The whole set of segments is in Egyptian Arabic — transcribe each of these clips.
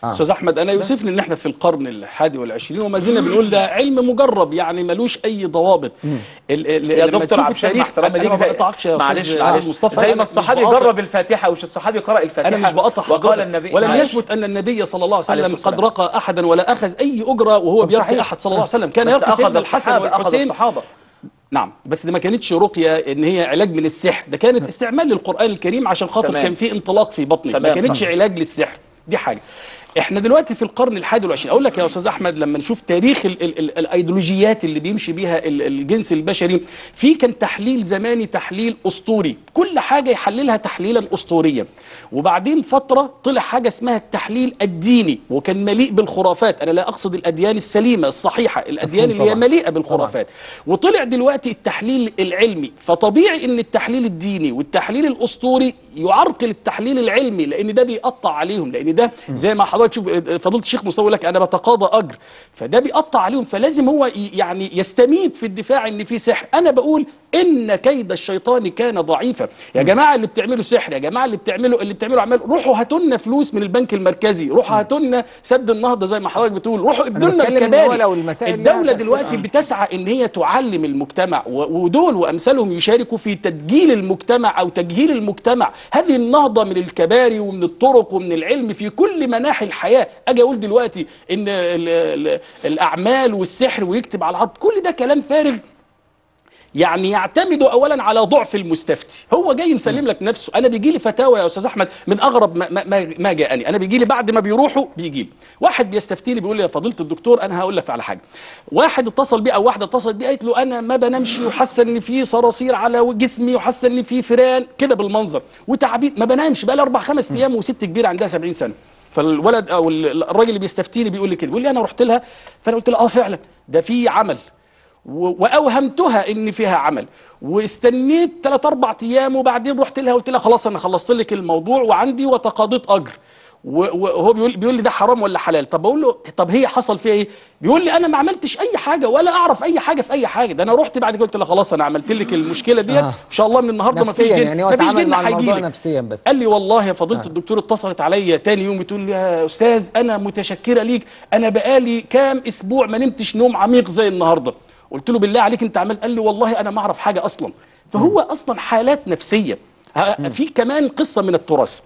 آه. استاذ احمد انا يوسفني ان احنا في القرن الحادي والعشرين وما زلنا بنقول ده علم مجرب يعني ملوش اي ضوابط ال- ال- يا لما دكتور تشوف عبد الشافي مع التاريخ احترامي أنا ليك ما زي بقطعكش يا معلش استاذ معلش أستاذ مصطفى زي أنا ما مش الصحابي بقاطع. جرب الفاتحه وش الصحابي قرأ الفاتحه انا مش بقطع وقال حضرتك النبي ولم معلش. يثبت ان النبي صلى الله عليه عليه وسلم الصلاة قد والسلام. رقى احدا ولا اخذ اي اجره وهو بيرقي صحيح. احد صلى الله عليه وسلم كان بس يرقي أخذ سيدنا الحسن الصحابة، أخذ والحسين الصحابة نعم بس دي ما كانتش رقيه ان هي علاج من السحر ده كانت استعمال للقران الكريم عشان خاطر تمام. كان في انطلاق في بطنك ما تمام، كانتش صح. علاج للسحر دي حاجه احنا دلوقتي في القرن الحادي والعشرين اقول لك يا استاذ احمد لما نشوف تاريخ ال ال ال الايديولوجيات اللي بيمشي بيها ال الجنس البشري في كان تحليل زماني تحليل اسطوري كل حاجه يحللها تحليلا اسطوريا وبعدين فتره طلع حاجه اسمها التحليل الديني وكان مليء بالخرافات انا لا اقصد الاديان السليمه الصحيحه الاديان اللي هي طبعاً. مليئه بالخرافات وطلع دلوقتي التحليل العلمي فطبيعي ان التحليل الديني والتحليل الاسطوري يعرقل التحليل العلمي لان ده بيقطع عليهم لان ده زي ما حضرتك تشوف فضيله الشيخ مصطفى يقول لك انا بتقاضى اجر فده بيقطع عليهم فلازم هو ي- يعني يستميت في الدفاع ان في سحر انا بقول ان كيد الشيطان كان ضعيفا يا جماعه اللي بتعملوا سحر يا جماعه اللي بتعملوا اللي بتعملوا اعمال روحوا هاتوا لنا فلوس من البنك المركزي روحوا هاتوا لنا سد النهضه زي ما حضرتك بتقول روحوا ابنوا لنا بتكلم إن هو الكباري لو المسائل لها الدوله تأثير. دلوقتي آه. بتسعى ان هي تعلم المجتمع و- ودول وامثالهم يشاركوا في تدجيل المجتمع او تجهيل المجتمع هذه النهضه من الكباري ومن الطرق ومن العلم في كل مناحي الحياه اجي اقول دلوقتي ان ال ال الاعمال والسحر ويكتب على العرض كل ده كلام فارغ يعني يعتمد اولا على ضعف المستفتي هو جاي مسلم لك نفسه انا بيجي لي فتاوى يا استاذ احمد من اغرب ما, ما- ما, ما جاءني انا بيجي لي بعد ما بيروحوا بيجي لي واحد بيستفتيني بيقول لي يا فضيله الدكتور انا هقول لك على حاجه واحد اتصل بي او واحده اتصلت بي قالت له انا ما بنامش وحاسه ان في صراصير على جسمي وحاسه ان في فيران كده بالمنظر وتعبير ما بنامش بقى لي اربع خمس ايام وست كبيره عندها 70 سنه فالولد او ال- الراجل اللي بيستفتيني بيقول لي كده بيقول لي انا رحت لها فانا قلت له اه فعلا ده في عمل و- واوهمتها ان فيها عمل واستنيت ثلاث اربع ايام وبعدين رحت لها قلت لها خلاص انا خلصت لك الموضوع وعندي وتقاضيت اجر و- وهو بيقول بيقول لي ده حرام ولا حلال طب بقول له طب هي حصل فيها ايه بيقول لي انا ما عملتش اي حاجه ولا اعرف اي حاجه في اي حاجه ده انا رحت بعد كده قلت لها خلاص انا عملت لك المشكله ديت آه. ان شاء الله من النهارده ما فيش نفسيا جن يعني هو ما فيش اتعامل جن مع الموضوع هيجيلك نفسيا بس قال لي والله يا فضيله الدكتور اتصلت عليا تاني يوم بتقول لي يا استاذ انا متشكره ليك انا بقالي كام اسبوع ما نمتش نوم عميق زي النهارده قلت له بالله عليك انت عملت قال لي والله انا ما اعرف حاجه اصلا فهو اصلا حالات نفسيه ها- في كمان قصه من التراث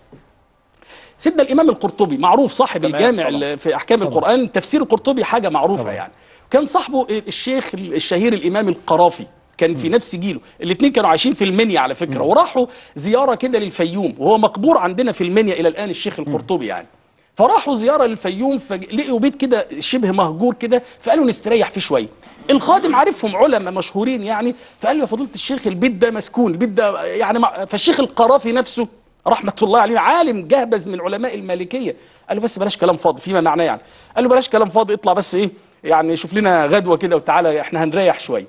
سيدنا الامام القرطبي معروف صاحب تمام، الجامع طبعا. ال- في احكام القران تفسير القرطبي حاجه معروفه يعني كان صاحبه الشيخ الشهير الامام القرافي كان في نفس جيله الاثنين كانوا عايشين في المنيا على فكره وراحوا زياره كده للفيوم وهو مقبور عندنا في المنيا الى الان الشيخ القرطبي يعني فراحوا زياره للفيوم فلقوا بيت كده شبه مهجور كده فقالوا نستريح فيه شويه الخادم عارفهم علماء مشهورين يعني فقال له يا فضيله الشيخ البيت ده مسكون البيت ده يعني مع- فالشيخ القرافي نفسه رحمه الله عليه عالم جهبذ من علماء المالكيه قال له بس بلاش كلام فاضي فيما معناه يعني قال له بلاش كلام فاضي اطلع بس ايه يعني شوف لنا غدوه كده وتعالى احنا هنريح شويه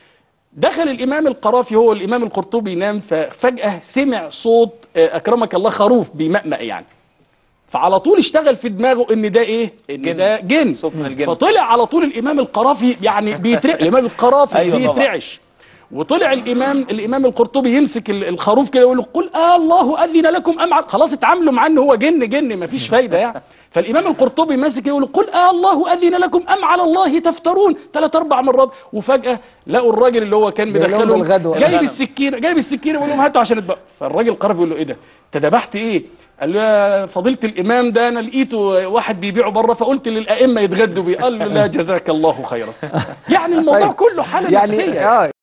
دخل الامام القرافي هو الامام القرطبي ينام ففجاه سمع صوت آه، اكرمك الله خروف بيمأمأ يعني فعلى طول اشتغل في دماغه ان ده ايه ان جن. ده جن صوت من الجن. فطلع على طول الامام القرافي يعني بيترع الامام القرافي أيوة طبعا. بيترعش وطلع الامام الامام القرطبي يمسك ال- الخروف كده ويقول له قل آه الله اذن لكم ام ع-" خلاص اتعاملوا معاه ان هو جن جن مفيش فايده يعني فالامام القرطبي ماسك يقول له قل آه الله اذن لكم ام على الله تفترون ثلاث اربع مرات وفجاه لقوا الراجل اللي هو كان جاي لهم مدخلهم بالغدوة. جايب الغنم. السكينه جايب السكينه بيقول لهم هاتوا عشان اذبح فالراجل القرافي يقول له ايه ده انت ذبحت ايه قال له يا فضيله الامام ده انا لقيته واحد بيبيعه بره فقلت للائمه يتغدوا بيه قال له لا جزاك الله خيرا يعني الموضوع طيب. كله حاله يعني نفسيه اه